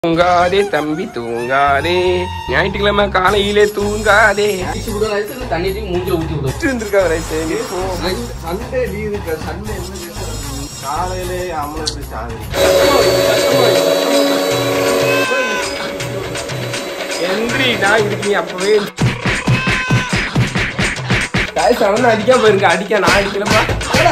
தூங்காதே தம்பி தூங்காதே ஞாயிற்றுக்கிழமை காலையிலே தூங்காதே அடிச்சு விடுற வயசுல தண்ணி தூக்கி மூஞ்சி ஊத்தி விடும் இருந்திருக்கா ரைஸ் சண்டே லீவு இருக்க சண்டே என்ன காலையிலே அம்மன் இப்படி சாமி எந்திரி நான் இருக்கீங்க அப்பவே தாய் சவன் அடிக்காம இருங்க அடிக்க நான் அடிக்கலப்பா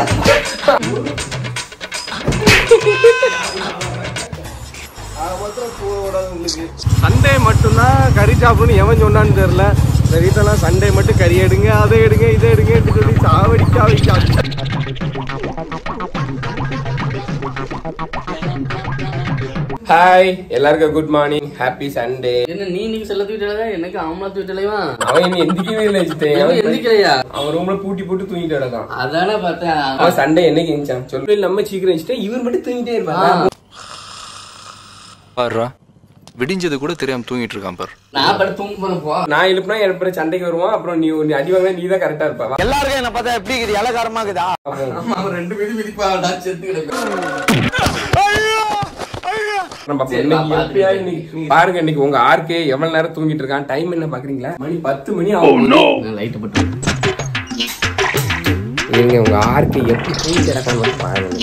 மாத்திரம் போடாது உங்களுக்கு சண்டே மட்டும்தான் கறி சாப்பிடணும் எவன் சொன்னான்னு தெரியல இந்த வீட்டெல்லாம் சண்டே மட்டும் கறி எடுங்க அதை எடுங்க இதை எடுங்க சொல்லி சாவடிக்கா வைக்கா ஹாய் எல்லாருக்கும் குட் மார்னிங் ஹாப்பி சண்டே என்ன நீ இன்னைக்கு செல்ல தூக்கிட்டா எனக்கு ஆமா தூக்கிட்டலைவா அவன் இன்னும் எந்திரிக்கவே இல்லை ஜித்தே. அவன் எந்திரிக்கலையா அவன் ரூம்ல பூட்டி போட்டு தூங்கிட்டு கிடக்கான் அதானே பார்த்தேன் அவன் சண்டே என்னைக்கு எந்திரிச்சான் சொல்லு நம்ம சீக்கிரம் வச்சுட்டு இவர் மட்டும் தூங்கிட்டே இருப்பான் பாருடா விடிஞ்சது கூட தெரியாம தூங்கிட்டு இருக்கான் பாரு நான் படுத்து தூங்க போறேன் போ நான் எழுப்புனா எழுப்புற சண்டைக்கு வருவான் அப்புறம் நீ நீ அடி வாங்க நீ தான் கரெக்டா இருப்பா எல்லாருக்கும் என்ன பார்த்தா எப்படி இருக்குது இலக்காரமா இருக்குதா ஆமா அவன் ரெண்டு பேரும் மிதிப்பாடா செத்து கிடக்கு நம்ம சரி, இன்னைக்கு நான் எப்படியா இன்னைக்கு பாருங்க இன்னைக்கு உங்க ஆர்கே எவ்வளவு நேரம் தூங்கிட்டு இருக்கான் டைம் என்ன பாக்குறீங்களா மணி பத்து மணி ஆகும் லைட் பட்டு நீங்க உங்க ஆர்கே எப்படி தூங்கி கிடக்கான்னு பாருங்க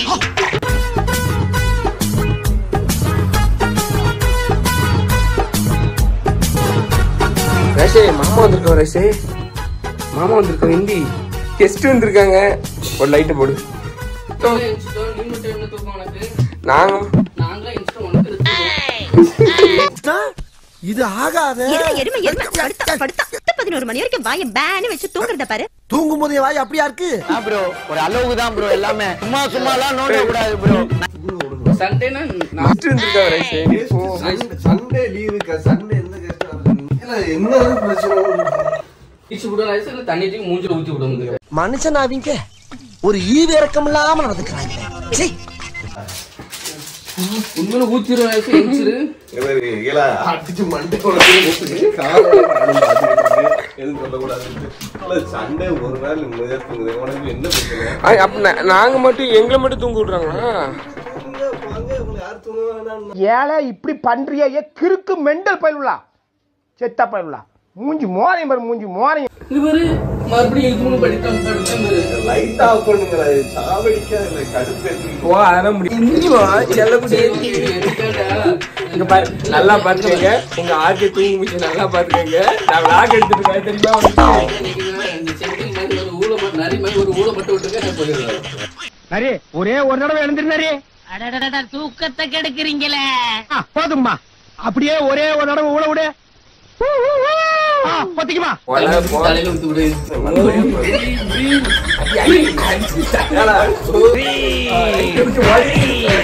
ரஷே மாமா வந்திருக்கோம் ரஷே மாமா வந்திருக்கோம் ஹிந்தி கெஸ்ட் வந்திருக்காங்க ஒரு லைட்டு போடு நீ மட்டும் என்ன தூக்கம் உனக்கு நாங்க நாங்களே இன்ஸ்டா உனக்கு இருக்கு. இது ஆகாத எருமை எருமை எருமை படுத்தா படுத்தா பத்து பதினோரு மணி வரைக்கும் வாய பேனு வச்சு தூங்குறத பாரு தூங்கும் போதே வாய் அப்படியா இருக்கு ப்ரோ ஒரு அளவுக்கு தான் ப்ரோ எல்லாமே சும்மா சும்மா எல்லாம் நோண்ட கூடாது ப்ரோ சண்டேனா நான் கெஸ்ட் வந்திருக்காங்க ரஷே போ. சண்டே லீவு இருக்க சண்டே எந்த கஷ்டம் இல்ல என்ன பிரச்சனை அடிச்சு விடுற வயசுல தண்ணி தூக்கி மூஞ்சில ஊத்தி விடும் மனுஷன் அவங்க ஒரு ஈவு இறக்கம் இல்லாம நடந்துக்கிறாங்க சீ. உண்மையில ஊத்திடுற வயசு எந்திரிச்சிரு இவரு இல அடிச்சு மண்டை உடச்சு காலையில நானும் பார்த்துக்கிட்டு இருக்கேன். எதுவும் சொல்லக்கூடாதுன்ட்டு. ஆனா சண்டே ஒரு நாள் நிம்மதியா தூங்குது உனக்கு என்ன பிரச்சனை ஐ, அப்ப நா- நாங்க மட்டும் எங்களை மட்டும் தூங்க விடுறாங்களா தூங்க போங்க உங்களை யார் தூங்க வேணாம் ஏழை இப்படி பண்றிய ஏ கிறுக்கு மெண்டல் பயிலுலா செத்த பயிலுலா மூஞ்சி மோரையும் பாரு மூஞ்சி மோரையும் இது பாரு மறுபடியும் இது மூணு படித்தோம் படித்தோம் பாரு லைட் ஆஃப் பண்ணுங்க சாவடிக்கா இல்ல கடுப்பு ஓ அதெல்லாம் முடியும் செல்லக்குடி இங்க பாரு நல்லா பாத்துக்கங்க உங்க ஆர்கே தூங்கி முடிச்சு நல்லா பாத்துக்கங்க நான் விளாக் எடுத்துட்டு இருக்கேன் தெரியுமா உனக்கு? நரி மாதிரி ஒரு ஊழ மட்டும் விட்டுருக்க நான் போயிடுறேன் நரி ஒரே ஒரு தடவை எழுந்திரு நரி அடடடடா தூக்கத்தை கெடுக்குறீங்களே ஆ, போதும்மா அப்படியே ஒரே ஒரு தடவை ஊழ விடு ஆ, பத்திக்குமா போடா, போ. தலையில ஊத்தி விடு ஐ, அடிச்சு தட்டாளா. ஆ, எடுத்து ஓடி.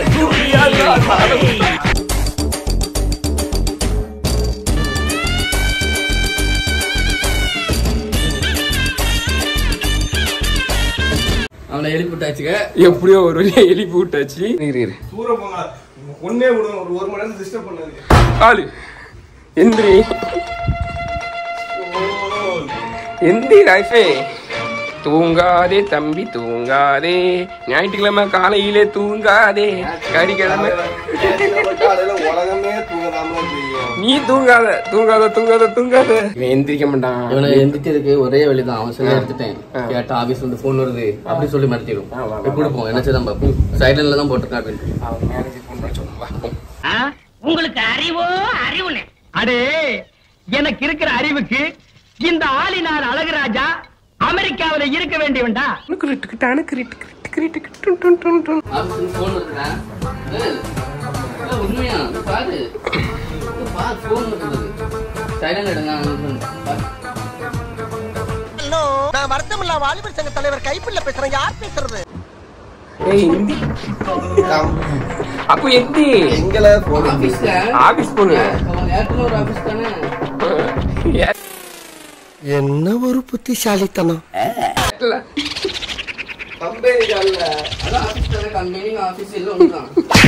அவனை எழுப்பி விட்டாச்சுங்க எப்படியோ ஒரு வழியா எழுப்பி விட்டாச்சு இரு, இரு. தூர போங்க ஒன்னே விடுங்க ஒரு ஒரு மணி நேரம் டிஸ்டர்ப் பண்ணாதீங்க ஆளு எந்திரி எந்திரி ராய்ஃபே தூங்காதே தம்பி தூங்காதே ஞாயிற்றுக்கிழமை காலையிலே தூங்காதே கறிக்கிழமை காலையில உலகமே தூங்காம செய்யும் நீ தூங்காத தூங்காத தூங்காத தூங்காத இவன் எந்திரிக்க மாட்டான் இவனை எந்திரிச்சதுக்கு ஒரே வழிதான் அவன் செல்ல எடுத்துட்டேன் கேட்டா ஆபீஸ்ல இருந்து போன் வருது அப்படி சொல்லி மிரட்டிடும் போய் கொடுப்போம் என்ன செய்தான் பாப்போம் சைலண்ட்ல தான் போட்டிருக்கான் அப்படின்னு அவன் மேனேஜர் ஃபோன் பண்ண சொல்லுவா உங்களுக்கு அறிவோ அறிவுனே அடே எனக்கு இருக்கிற அறிவுக்கு இந்த ஆளினார் அழகுராஜா அமெரிக்காவில இருக்க வேண்டியவன்டா ஆபீஸ்ல போன் வருதுடா ஏய், ஏய், உண்மையா பாரு ஏய், பாரு போன் வருது சைலண்ட் எடுங்க பாரு. நான் வருத்தமில்லா வாலிபர் சங்க தலைவர் கைப்பிள்ள பேசுறேன் யார் பேசுறது ஏய் எந்தி அப்போ எந்தி எங்களை போன் ஆபீஸ்ல ஆபீஸ் போனு அவன் ஏற்கனவே ஒரு ஆபீஸ் தானே என்ன ஒரு புத்திசாலித்தனம் கம்பெனி காலில் அதான் ஆபீஸ் தானே கம்பெனி ஆபீஸ் எல்லாம் ஒண்ணுதான்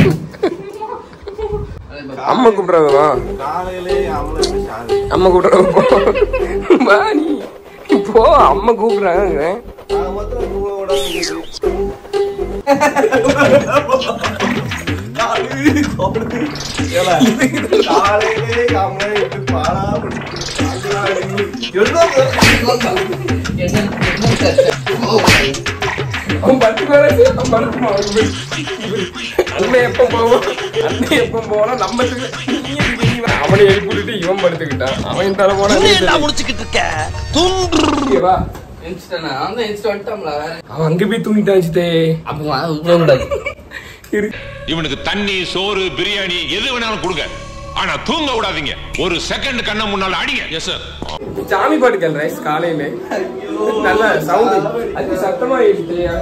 அம்மா கூப்பிடுறாங்கம்மா காலையிலே அம்மன் இப்படி சாமி அம்மா கூப்பிடுறாங்க வா நீ போ அம்மா கூப்பிடுறாங்க நான் மாத்திரம் தூங்க விடாம ஏலா, காலையிலே அம்மா இப்படி பாடா படி. எல்லாம் என்ன என்ன கஷ்டம்? அவன் பத்து பேராச்சு அவன் படுத்துமா அண்ணன் எப்ப போவோம் அண்ணன் எப்ப போனா நம்ம இதுக்கு- நீ எதுக்கு நீ வா? அவனை எழுப்பிட்டு இவன் படுத்துக்கிட்டான் அவன் தலை போனா நீ தலை. முடிச்சுக்கிட்டு இருக்க இங்க வா எந்திரிச்சிட்டானா? அவன் தான் எந்திரிச்சிட்டு வந்துட்டான்ல. அவன் அங்க போய் தூங்கிட்டான் சித்தே அப்ப வா, விடக்கூடாது. இரு இவனுக்கு தண்ணி சோறு பிரியாணி எது வேணாலும் கொடுங்க ஆனா தூங்க விடாதீங்க ஒரு செகண்ட் கண்ண முன்னால அடிங்க எஸ் சார் சாமி பாட்டு கேள் ரைஸ் காலையில நல்ல சவுண்ட் அது சத்தமா இல்லையா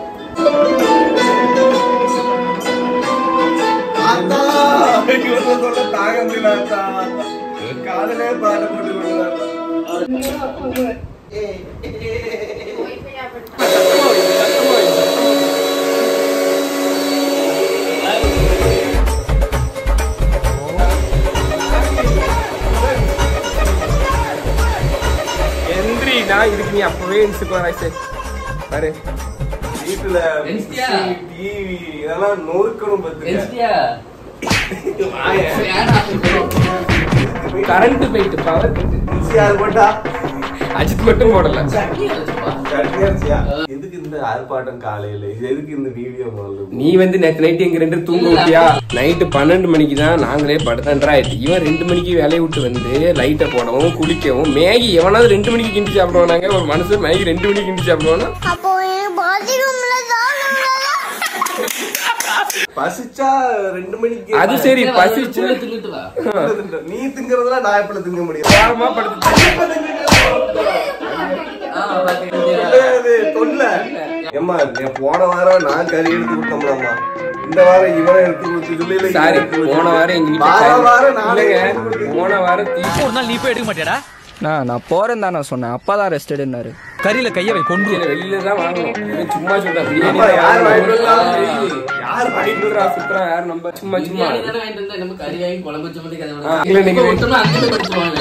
ஆத்தா, இவனை சொல்ல தாங்க முடியல ஆத்தா. காலையிலே பாட்டு போட்டு விடுறாரு. எந்திரி நான் இதுக்கு நீ அப்பவே எந்திரிச்சுக்கோ ரைஸ் பாரு வீட்டுல எந்திரிச்சிட்டியா? டிவி இதெல்லாம் நொறுக்கணும் பாத்துக்க எந்திரிச்சிட்டியா? வேணாம். கரண்ட் போயிட்டு பவர் யார் போட்டா அஜித் மட்டும் போடல சட்னி அரைச்சுப்பா. சட்னி அரைச்சியா? எதுக்கு இந்த ஆர்ப்பாட்டம் காலையில இது எதுக்கு இந்த வீடியோ முதல்ல நீ வந்து நேத்து நைட்டு எங்க ரெண்டு பேரும் தூங்க விட்டியா நைட்டு பன்னெண்டு மணிக்கு தான் நாங்களே படுத்தன்றா இவன் ரெண்டு மணிக்கு வேலையை விட்டு வந்து லைட்டை போடவும் குளிக்கவும் மேகி எவனாவது ரெண்டு மணிக்கு கிண்டி சாப்பிடுவானாங்க ஒரு மனுஷன் மேகி ரெண்டு மணிக்கு கிண்டி சாப்பிடுவானா அப்போ பாத்ரூம்ல பசிச்சா ரெண்டு மணிக்கு அது சரி சரி, பசிச்சு உள்ள தின்னுட்டு வா. நீ திங்கறதுல நான் எப்படி திங்க முடியும் ஓரமா படுத்து ஆ, பாத்துக்கிட்டியா? அது தொல்ல ஏம்மா நீ போன வாரம் நான் கறி எடுத்து கொடுத்தோம்லாமா இந்த வாரம் இவனை எடுத்து கொடுத்து சொல்லி சாரி போன வாரம் எங்க வீட்டுல வார கறி- வாரம் நானே இல்லைங்க, எடுத்து கொடுத்து- போன வாரம் தீ ஒரு நாள் நீ போய் எடுக்க மாட்டியாடா நான் நான் போறேன் தான் நான் சொன்னேன் அப்பா தான் ரெஸ்ட் எடுனாரு கறியில கைய வை கொண்டு இல்ல, வெளியில தான் வாங்கணும் இவன் சும்மா சொல்றா பிரியாணி அப்பா, யார் வாங்கிட்டு வந்தா? யார் வாங்கிட்டு வரா சுத்துறா யார் நம்ம சும்மா சும்மா பிரியாணி தானே வாங்கிட்டு வந்தா, நம்ம கறி வாங்கி குழம்பு வச்ச மாதிரி கதை ஆ, விட. இல்ல, நீங்க இப்ப விட்டோம்னா அங்கேயே படுத்துருவாங்க.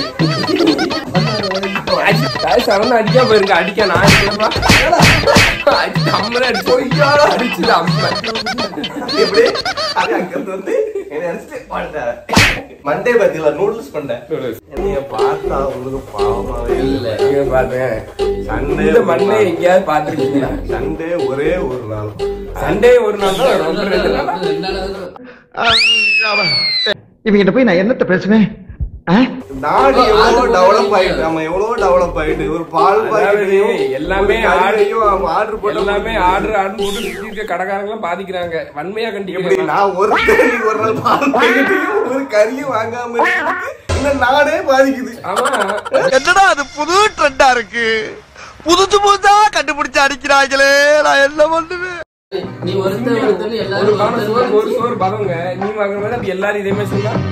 அடி- தாய் சரவணா அடிக்கா போயிருங்க அடிக்க நான் அடிக்கலப்பா அடி- அம்மனை அடிச்சு அடிச்சுது அம்மை எப்படி அது அங்கிருந்து வந்து என்னை அடிச்சுட்டு போயிட்டாரு. மண்டே பாத்தீங்களா நூடுல்ஸ் பண்ணேன் என்னைய பார்த்தா உங்களுக்கு பாவமாவே இல்ல இங்க பாருங்க சண்டே இந்த மண்ணை எங்கேயாவது பாத்துருக்கீங்களா சண்டே ஒரே ஒரு நாள் சண்டே ஒரு நாள் தான் ரொம்ப ரெண்டு நாளா ரெண்டு நாளாவது இவங்கிட்ட போய் நான் என்னத்த பேசுவேன் நாடு எவ்வளவு டெவலப் ஆயிட்டு நம்ம எவ்வளவு டெவலப் ஆயிட்டு ஒரு பால் அதாவது பாக்கெட்டையும் எல்லாமே ஆர்டரையும் ஆர்டர் போட்டு எல்லாமே ஆர்டர் ஆர்டர் போட்டு சுத்தி இருக்க கடைக்காரங்க எல்லாம் பாதிக்கிறாங்க வன்மையா எப்படி கண்டிக்கிறேன் நான் ஒரு கறி ஒரு நாள் பால் பாக்கெட்டையும் ஒரு கறியும் வாங்காம இருக்கிறதுக்கு இந்த நாடே பாதிக்குது ஆமா என்னடா அது புது ட்ரெண்டா இருக்கு புதுசு புதுசா கண்டுபிடிச்சு அடிக்கிறாங்களே நான் என்ன பண்ணுவேன் நீ ஒருத்தர் ஒருத்தர் ஒரு எல்லாரும் பானை ஒருத்தர் சோறு ஒரு ஒருத்தர் சோறு பதவங்க நீ வாங்குற மாதிரி அப்ப எல்லாரும் இதே மாதிரி சொன்னா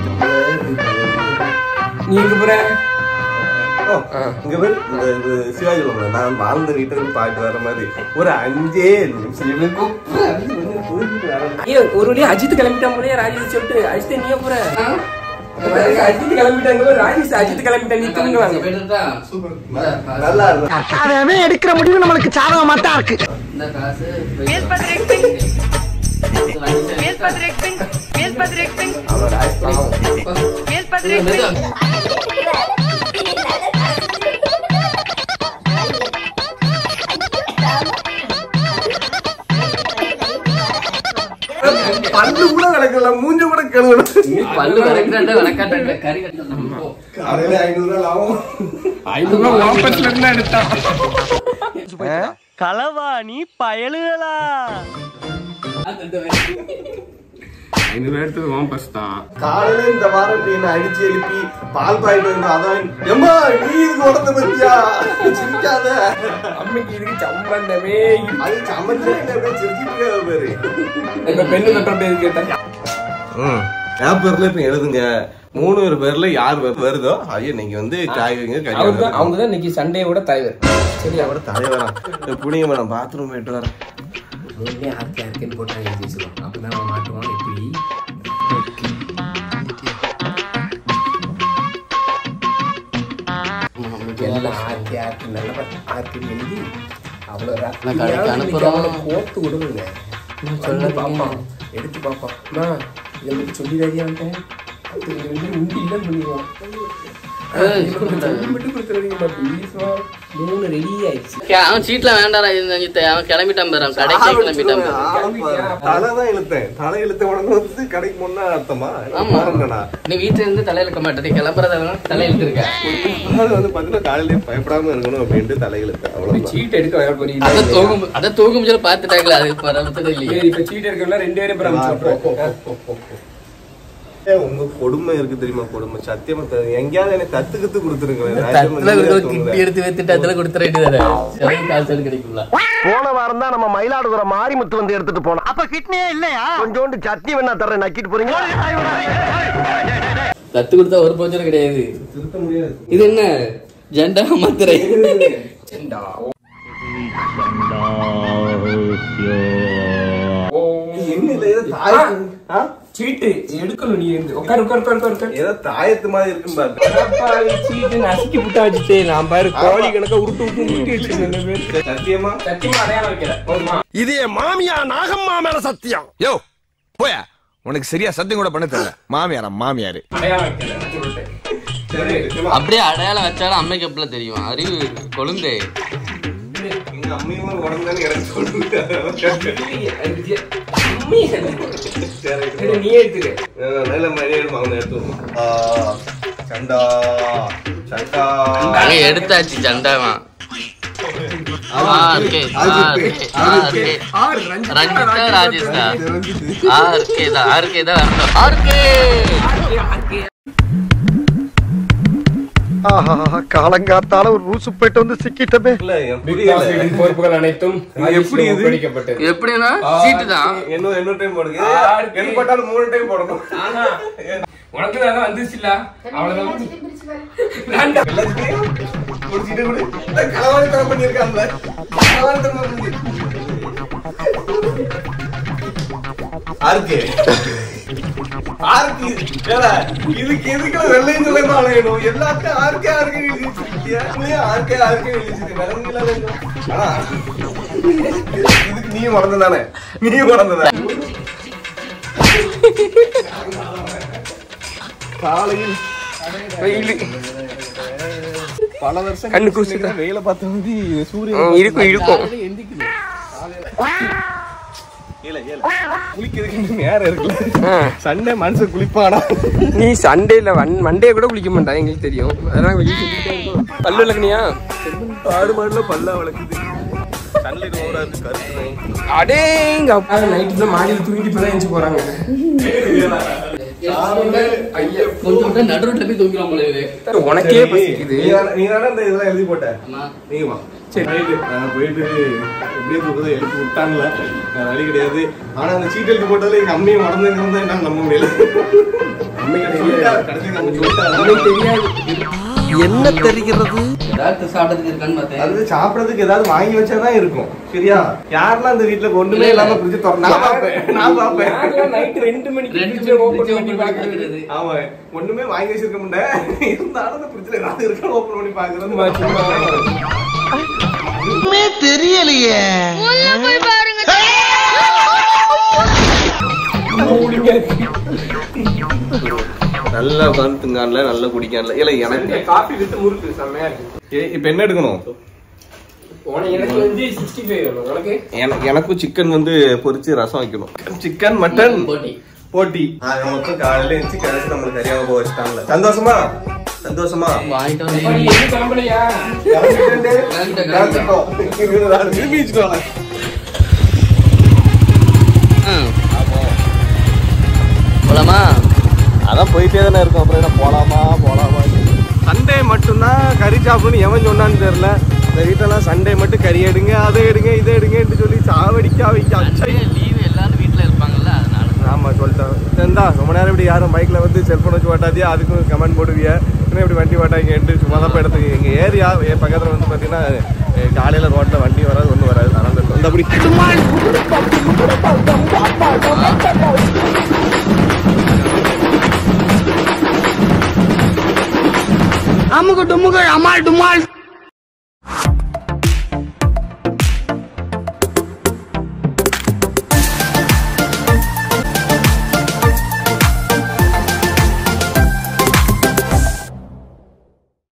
நீ எங்க போற ஓ, இங்க பாரு, இந்த இது சிவாஜி சொல்லுங்க நான் வாழ்ந்த வீட்டுல இருந்து பாட்டு வர மாதிரி ஒரு அஞ்சே நிமிஷம் இவனுக்கு அஞ்சு நிமிஷம் போயிட்டு வரேன். ஐயோ ஒரு வழியா அஜித் கிளம்பிட்டான் போலயே ராஜேஷ் சொல்லிட்டு அஜித் நீ போற அஜித் கிளம்பிட்டாங்க ராஜேஷ் அஜித் கிளம்பிட்டாங்க நீ தூங்குவாங்க போயிட்டுட்டா? இந்தா காசு. நல்லா இருக்கும் அவன் எடுக்கிற முடிவு நம்மளுக்கு சாதகமா தான் இருக்கு இந்த காசு போயிட்டு அவன் ராஜ் பாவம். பல்லு கூட கிடக்கல மூஞ்ச கூட கழுவணும் நீ பல்லு வளர்க்கறான்டா, வளர்க்காட்டான்டா, கறி கட்டணும். போ. காலையில ஐநூறு ரூபாய் லாபம் ஐநூறு ரூபாய் வாபஸ்ல இருந்தா எடுத்தான் களவாணி பயலுகளா ஐநூறு ரூபாய் எடுத்தது வாபஸ் தான் காலையில இந்த வாரம் இப்படி என்ன அடிச்சு எழுப்பி பால் பாயிட்டு வந்து அதான் எம்மா நீ இதுக்கு உடந்த பத்தியா சிரிக்காத அம்மைக்கு இதுக்கு சம்பந்தமே இல்ல. அது சமைச்சு சிரிச்சுட்டு இருக்காது பாரு இந்த பெண்ணு கட்டுற பேர் கேட்டா பேப்பர்ல இப்ப எழுதுங்க மூணு பேர்ல யார் வரு- வருதோ ஐயோ நீங்க வந்து காய் வைங்க கறி அவங்க வாங்க. தான் அவங்க தான் இன்னைக்கு சண்டேயோட தலைவர் சரியா கூட தலைவரா புடிங்க மேடம் பாத்ரூம் போயிட்டு வரேன் மூணுலேயே யாருக்கு யாருக்குன்னு போட்டு எழுதி வச்சிருவோம் அப்பதான் அவன் மாட்டுவான் எப்படி எல்லாம் ஆர்த்தி ஆர்த்தி நல்ல ஆர்த்தி எழுதி அவ்வளோ நான் கடைக்கு அனுப்புறோம். கோத்து விடுங்க சொல்லி பார்ப்பான் எடுத்து பார்ப்பான் அம்மா, இதை பத்தி சொல்லிடாதே அவன்கிட்ட. அடுத்து இங்க வந்து உண்டி இல்லைன்னு பண்ணிடுவான். ஏய், சொல்லி மட்டும் கொடுத்துறாதீங்கம்மா, please மா. மூணு ரெடி ஆயிடுச்சு கே- அவன் சீட்ல வேண்டாம் இது அவன் கிளம்பிட்டான் பாரு அவன் கடைக்கே கிளம்பிட்டான் பாரு தலை தான் இழுத்தேன் தலை இழுத்த உடனே வந்து கடைக்கு முன்னா அர்த்தமா ஆமா மறந்தேனா நீ வீட்டுல இருந்து தலையில இருக்க மாட்டேன் கிளம்புறத தலையில இருக்க அது வந்து பாத்தீங்கன்னா காலையிலேயே பயப்படாம இருக்கணும் அப்படின்ட்டு தலை இழுத்தேன் அவ்வளவுதான் சீட் எடுக்க வர போறீங்க அத தூங்கும் அத தூங்கும் போது பாத்துட்டாங்களா அது பரவத்தது இல்லையே இப்ப சீட் எடுக்கலாம் ரெண்டு பேரும் அப்புறம் சொல்றேன் ஏ, உங்க கொடுமை இருக்கு தெரியுமா கொடுமை சத்தியமா தெரியல. எங்கேயாவது எனக்கு தத்து கத்து தத்துல ஒரு கிட்டி எடுத்து வைத்துட்டு அதுல கொடுத்துற வேண்டியதானே செவன் காசு கிடைக்கும்ல போன வாரம் தான் நம்ம மயிலாடுதுறை மாரிமுத்து வந்து எடுத்துட்டு போனோம் அப்ப கிட்னியே இல்லையா கொஞ்சோண்டு சட்னி வேணா தர்றேன் நக்கிட்டு போறீங்க கத்து கொடுத்தா ஒரு பிரச்சனை கிடையாது திருத்த முடியாது இது என்ன ஜெண்டா மாத்திரை என்ன இல்ல ஏதோ தாயத்து ஆ? சீட்டு எடுக்கணும் நீ இருந்து உட்காரு உட்காரு உட்காரு உட்காரு உட்காரு ஏதோ தாயத்து மாதிரி இருக்கும் பாரு அப்பா, சீட்டு நசுக்கி புட்டா வச்சுட்டு நான் பாரு கோழி கணக்கா உருட்டு உருட்டு உருட்டி வச்சிருக்கேன் பேர் சத்தியமா சத்தியமா அடையாளம் வைக்கல போதுமா இது என் மாமியா நாகம்மா மேல சத்தியம் யோ போயா உனக்கு சரியா சத்தியம் கூட பண்ண தெரியல மாமியாரா மாமியாரு அடையாளம் வைக்கல நான் சொல்லிட்டேன். சரி அப்படியே அடையாளம் வச்சாலும் அம்மைக்கு எப்படில தெரியும் அறிவு கொழுந்தே எங்க அம்மையும் உடம்புதானே எனக்கு சொல்லுங்க சரி, நீ எடுத்துக்க நல்ல மரியாதை அவங்க எடுத்து வருவோம். ஆ, சண்டா சண்டா அங்க எடுத்தாச்சு சண்டாவா ஆ, இருக்கே, ஆ, இருக்கே, ஆ, இருக்கே. ரஞ்சிதா ராஜேஷா ஆர்கே தான் ஆர்கே தான் அர்த்தம் ஆர்கே காலங்காத்தால ஒரு ரூசு போயிட்டு வந்து சிக்கிட்டமே இல்ல எனக்கு பிக் புரியல பாஸ் வீட்டின் பொறுப்புகள் அனைத்தும் எப்படி இது? ஒப்படைக்கப்பட்டது எப்படின்னா சீட்டு தான் இன்னும் இன்னொரு டைம் போடுங்க ஆறு என்ன போட்டாலும் மூணு டைம் போடணும் ஆனா, உனக்கு தான் வந்துச்சுல அவ்வளவுதான் வேண்டாம். எல்லாத்தையும் குடிச்சிட்டு குடி இந்த கலவாணித்தனம் பண்ணியிருக்கான்ல கலவாணித்தனம் பண்ணி ஆருக்கு ஆருக்கு ஏடா, இதுக்கு எதுக்குள்ள வெள்ளையும் சொல்ல அலையணும் எல்லாத்தையும் ஆர்க்கே ஆர்க்கே எழுதி வச்சிருக்கியா நீ ஆர்க்கே ஆர்க்கே எழுதி வச்சிருக்க விளங்குல ஆனா இதுக்கு நீ மறந்துதானே நீ மறந்துதானே காலையில் வெயிலு. பல வருஷம் கண்ணு கழிச்சு கூசுதா? வெயில பார்த்த வந்து ம், சூரியன் இருக்கும் இருக்கும் ஏல ஏல குளிக்கிறதுக்கு நேரம் இருக்குல்ல ஆ. சண்டே மனுஷன் குளிப்பானா நீ சண்டேல மண்டே கூட குளிக்க மாட்டான் எங்களுக்கு தெரியும் அதெல்லாம் வெளியே சொல்லிட்டே இருக்கோம். பல்லு விளக்குனியா ஆடு மாடுல பல்லா வளர்க்குது சன்லைட் ஓவரா இருக்கு கருத்து அடேங்க அப்பா நைட்டு தான் மாடியில் தூங்கிட்டு இப்பதான் எழுந்து போறாங்க கொஞ்சம் விட்டா நடு ரோட்ல போய் தூங்கிடும் போல இது உனக்கே பசிக்குது நீ தானே இந்த இதெல்லாம் எழுதி போட்ட ஆமா. நீங்க வா சரி ரைட்டு நான் போயிட்டு எப்படியே தூக்கத்தை எழுப்பி விட்டாங்களே வேற வழி கிடையாது ஆனா அந்த சீட் எழுதி போட்டதுல எங்க அம்மையை மறந்துங்கிறது தான் என்னால நம்ப முடியல அம்மைக்கு சொல்லிட்டா, தெரியாது கடைசிக்கு நம்ம சொல்லிட்டாங்க. அம்மைக்கு தெரியாது என்ன தெரிகிறது ஏதாவது சாப்பிடறதுக்கு இருக்கான்னு பார்த்தேன் அது சாப்பிடறதுக்கு ஏதாவது வாங்கி வச்சாதான் இருக்கும் சரியா யாரெல்லாம் அந்த வீட்டுல ஒண்ணுமே இல்லாம ஃப்ரிட்ஜ் திறந்து நான் பாப்பேன் நான் பாப்பேன் யாரெல்லாம் night ரெண்டு மணிக்கு ரெண்டு fridge-அ open fridge-அ பண்ணி open பண்ணி பார்க்கறது? பார்க்கறது. ஆமா ஒண்ணுமே வாங்கி வச்சிருக்க முடியல இருந்தாலும் அந்த ஃப்ரிட்ஜ்ல ஏதாவது இருக்கா ஓபன் பண்ணி பாக்குறது சும்மா, சும்மா. தெரியலையே மூடிங்க இருக்கு. நல்லா உட்காந்து திங்கான்ல நல்லா குடிக்கான்ல இல்ல எனக்கு காபி வித்து முறுக்கு செம்மையா இருக்கு ஏய், இப்ப என்ன எடுக்கணும் போன எனக்கு வந்து சிக்ஸ்டி ஃபைவ் உனக்கு எனக்கு- எனக்கும் சிக்கன் வந்து பொரிச்சு ரசம் வைக்கணும் சிக்கன் மட்டன் போட்டி போட்டி ஆக மொத்தம் காலையில எழுந்துச்சு கடைசி நம்மளுக்கு கறியாக போக வச்சுட்டாங்கல்ல சந்தோஷமா சந்தோஷமா வாங்கிட்டு அப்பா, வந்து நீ எதுவும் கிளம்பலையா கிளம்பிட்டேன், கிளம்பிட்டேன். திரும்பி வச்சுட்டு வரேன். ம். போலாமா அதான் போயிட்டே தானே இருக்கும் அப்புறம் என்ன போலாமா போலாமா சண்டே மட்டும்தான் கறி சாப்பிடணும் எவன் சொன்னான்னு தெரியல இந்த வீட்டெல்லாம் சண்டே மட்டும் கறி எடுங்க அதை எடுங்க இதை எடுங்கன்னு சொல்லி சாவடிக்கா வைக்க அச்சை லீவு எல்லாரும் வீட்டுல இருப்பாங்கல்ல அதனால ஆமா சொல்லிட்டேன் சரிந்தா ரொம்ப நேரம் இப்படி யாரும் பைக்ல வந்து செல்போன் வச்சு ஓட்டாதியா அதுக்கும் கமெண்ட் போடுவிய என்ன இப்படி வண்டி ஓட்டாங்கன்ட்டு சும்மா தான் இடத்துக்கு எங்க ஏரியா என் பக்கத்துல வந்து பாத்தீங்கன்னா அஹ், காலையில ரோட்ல வண்டி வராது ஒண்ணும் வராது அதனால இந்த அப்படி அமுகு டுமுகு அமால் டுமால்